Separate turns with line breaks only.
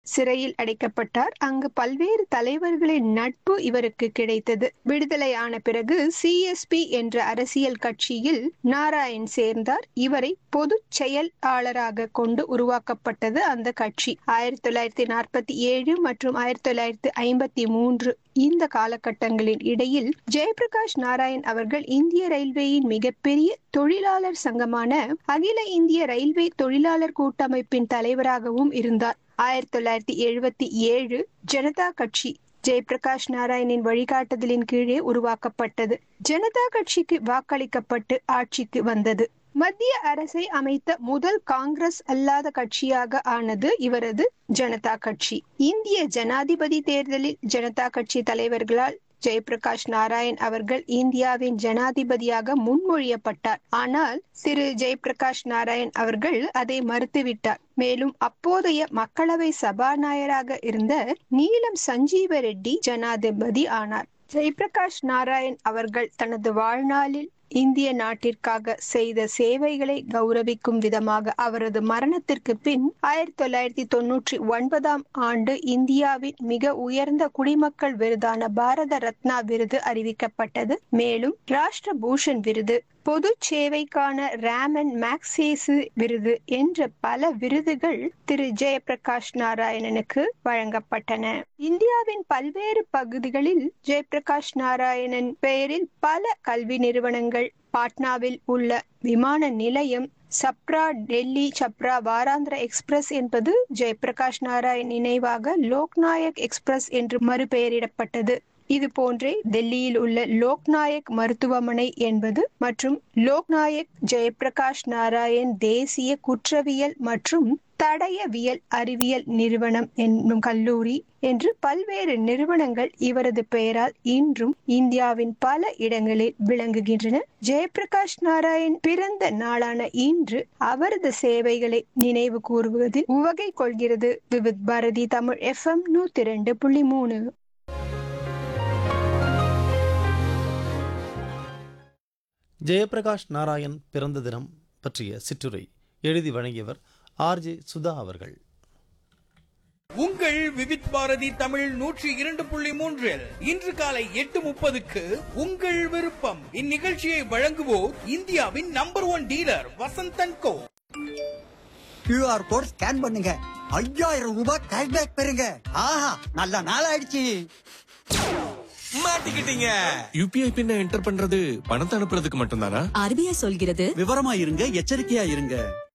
சிறையில் அடைக்கப்பட்டார் அங்கு பல்வேறு தலைவர்களின் நட்பு இவருக்கு கிடைத்தது விடுதலையான பிறகு சிஎஸ்பி என்ற அரசியல் கட்சியில் நாராயண் சேர்ந்தார் இவரை பொது செயலாளராக கொண்டு உருவாக்கப்பட்டது அந்த கட்சி ஆயிரத்தி தொள்ளாயிரத்தி நாற்பத்தி ஏழு மற்றும் ஆயிரத்தி தொள்ளாயிரத்தி ஐம்பத்தி மூன்று இந்த காலகட்டங்களின் இடையில் ஜெயபிரகாஷ் நாராயண் அவர்கள் இந்திய ரயில்வேயின் மிகப்பெரிய தொழிலாளர் சங்கமான அகில இந்திய ரயில்வே தொழிலாளர் கூட்டமைப்பின் தலைவராகவும் இருந்தார் ஆயிரத்தி தொள்ளாயிரத்தி எழுபத்தி ஏழு ஜனதா கட்சி ஜெயபிரகாஷ் நாராயணின் வழிகாட்டுதலின் கீழே உருவாக்கப்பட்டது ஜனதா கட்சிக்கு வாக்களிக்கப்பட்டு ஆட்சிக்கு வந்தது மத்திய அரசை அமைத்த முதல் காங்கிரஸ் அல்லாத கட்சியாக ஆனது இவரது ஜனதா கட்சி இந்திய ஜனாதிபதி தேர்தலில் ஜனதா கட்சி தலைவர்களால் ஜெயபிரகாஷ் நாராயண் அவர்கள் இந்தியாவின் ஜனாதிபதியாக முன்மொழியப்பட்டார் ஆனால் திரு ஜெயபிரகாஷ் நாராயண் அவர்கள் அதை மறுத்துவிட்டார் மேலும் அப்போதைய மக்களவை சபாநாயகராக இருந்த நீலம் சஞ்சீவ ரெட்டி ஜனாதிபதி ஆனார் ஜெயபிரகாஷ் நாராயண் அவர்கள் தனது வாழ்நாளில் இந்திய நாட்டிற்காக செய்த சேவைகளை கௌரவிக்கும் விதமாக அவரது மரணத்திற்கு பின் ஆயிரத்தி தொள்ளாயிரத்தி தொன்னூற்றி ஒன்பதாம் ஆண்டு இந்தியாவின் மிக உயர்ந்த குடிமக்கள் விருதான பாரத ரத்னா விருது அறிவிக்கப்பட்டது மேலும் ராஷ்டிர பூஷன் விருது பொது சேவைக்கான ரேமன் மேக்சேசு விருது என்ற பல விருதுகள் திரு ஜெயபிரகாஷ் நாராயணனுக்கு வழங்கப்பட்டன இந்தியாவின் பல்வேறு பகுதிகளில் ஜெயபிரகாஷ் நாராயணன் பெயரில் பல கல்வி நிறுவனங்கள் பாட்னாவில் உள்ள விமான நிலையம் சப்ரா டெல்லி சப்ரா வாராந்திர எக்ஸ்பிரஸ் என்பது ஜெயபிரகாஷ் நாராயண் நினைவாக லோக்நாயக் எக்ஸ்பிரஸ் என்று மறுபெயரிடப்பட்டது இது போன்றே டெல்லியில் உள்ள லோக்நாயக் மருத்துவமனை என்பது மற்றும் லோக்நாயக் ஜெயபிரகாஷ் நாராயண் தேசிய குற்றவியல் மற்றும் தடயவியல் அறிவியல் நிறுவனம் என்னும் கல்லூரி என்று பல்வேறு நிறுவனங்கள் இவரது பெயரால் இன்றும் இந்தியாவின் பல இடங்களில் விளங்குகின்றன ஜெயபிரகாஷ் நாராயண் பிறந்த நாளான இன்று அவரது சேவைகளை நினைவு கூறுவதில் உவகை கொள்கிறது விவித் பாரதி தமிழ் எஃப்எம் நூத்தி ரெண்டு புள்ளி மூணு
ஜெயபிரகாஷ் நாராயண் பிறந்த தினம் பற்றிய சிற்றுரை எழுதி வழங்கியவர் ஆர்ஜே சுதா அவர்கள்
உங்கள் விவித் பாரதி தமிழ் நூற்றி இரண்டு புள்ளி மூன்றில் இன்று காலை எட்டு முப்பதுக்கு உங்கள் விருப்பம் இந்நிகழ்ச்சியை வழங்குவோர் இந்தியாவின் number one dealer Vasanthan co
QR code scan பண்ணுங்க ஐயாயிரம் ரூபாய் கேஷ்பேக் பெறுங்க ஆஹா நல்ல நாள் ஆயிடுச்சு
மாட்டிக்கிட்டீங்க யூபிஐ பின்ன என்டர் பண்றது பணத்தை அனுப்புறதுக்கு மட்டும்தானா
ஆர்பிஐ சொல்கிறது
விவரமா இருங்க எச்சரிக்கையா இருங்க